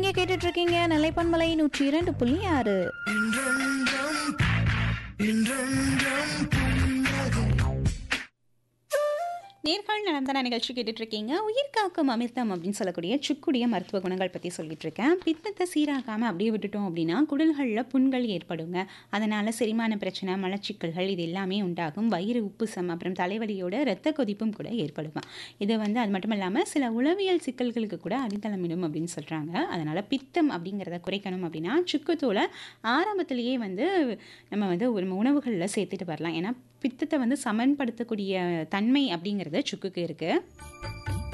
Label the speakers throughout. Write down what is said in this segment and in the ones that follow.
Speaker 1: நீங்க கேட்டுட்டு இருக்கீங்க நிலைப்பன்மலை நூற்றி இரண்டு புள்ளி ஆறு
Speaker 2: நேர்கள் நலந்தன நிகழ்ச்சி கேட்டுட்டு இருக்கீங்க உயிர் காக்கும் அமிர்தம் அப்படின்னு சொல்லக்கூடிய சுக்குடைய மருத்துவ குணங்கள் பற்றி சொல்லிட்டு இருக்கேன் பித்தத்தை சீராக்காமல் அப்படியே விட்டுட்டோம் அப்படின்னா குடல்களில் புண்கள் ஏற்படுங்க அதனால் செரிமான பிரச்சனை மலச்சிக்கல்கள் இது எல்லாமே உண்டாகும் வயிறு உப்புசம் அப்புறம் தலைவலியோட இரத்த கொதிப்பும் கூட ஏற்படுமா இது வந்து அது மட்டும் இல்லாமல் சில உளவியல் சிக்கல்களுக்கு கூட அடித்தளமிடும் அப்படின்னு சொல்கிறாங்க அதனால் பித்தம் அப்படிங்கிறத குறைக்கணும் அப்படின்னா சுக்குத்தூளை ஆரம்பத்திலேயே வந்து நம்ம வந்து ஒரு உணவுகளில் சேர்த்துட்டு வரலாம் ஏன்னா பித்தத்தை வந்து சமன்படுத்தக்கூடிய தன்மை அப்படிங்கிறது சுக்குக்கு இருக்குது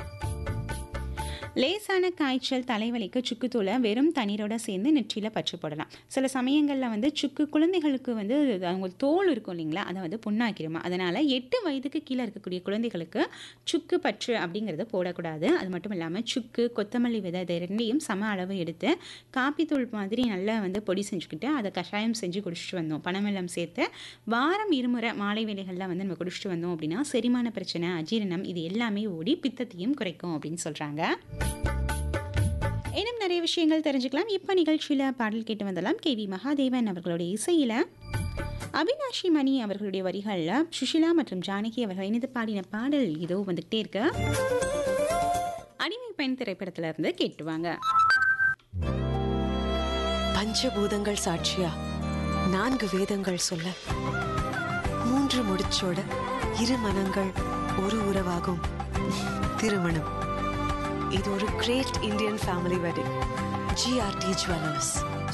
Speaker 2: லேசான காய்ச்சல் தலைவலிக்கு சுக்குத்தூளை வெறும் தண்ணீரோட சேர்ந்து நெற்றியில் பற்று போடலாம் சில சமயங்களில் வந்து சுக்கு குழந்தைகளுக்கு வந்து அது அவங்க தோல் இருக்கும் இல்லைங்களா அதை வந்து புண்ணாக்கிடுமா அதனால் எட்டு வயதுக்கு கீழே இருக்கக்கூடிய குழந்தைகளுக்கு சுக்கு பற்று அப்படிங்கிறது போடக்கூடாது அது மட்டும் இல்லாமல் சுக்கு கொத்தமல்லி விதை இது ரெண்டையும் சம அளவு எடுத்து காப்பித்தூள் மாதிரி நல்லா வந்து பொடி செஞ்சுக்கிட்டு அதை கஷாயம் செஞ்சு குடிச்சிட்டு வந்தோம் பனவெல்லம் சேர்த்து வாரம் இருமுறை மாலை வேளைகளில் வந்து நம்ம குடிச்சிட்டு வந்தோம் அப்படின்னா செரிமான பிரச்சனை அஜீரணம் இது எல்லாமே ஓடி பித்தத்தையும் குறைக்கும் அப்படின்னு சொல்கிறாங்க இன்னும் நிறைய விஷயங்கள் தெரிஞ்சுக்கலாம் இப்போ நிகழ்ச்சியில் பாடல் கேட்டு வந்தலாம் கே வி மகாதேவன் அவர்களுடைய இசையில் அவினாஷி மணி அவர்களுடைய வரிகளில் சுஷிலா மற்றும் ஜானகி அவர்கள் இணைந்து பாடின பாடல் இதோ வந்துகிட்டே இருக்கு அடிமை பெண் திரைப்படத்துல இருந்து கேட்டுவாங்க
Speaker 3: பஞ்சபூதங்கள் சாட்சியா நான்கு வேதங்கள் சொல்ல மூன்று முடிச்சோட இரு மனங்கள் ஒரு உறவாகும் திருமணம் இது ஒரு great Indian family wedding GRT jewellers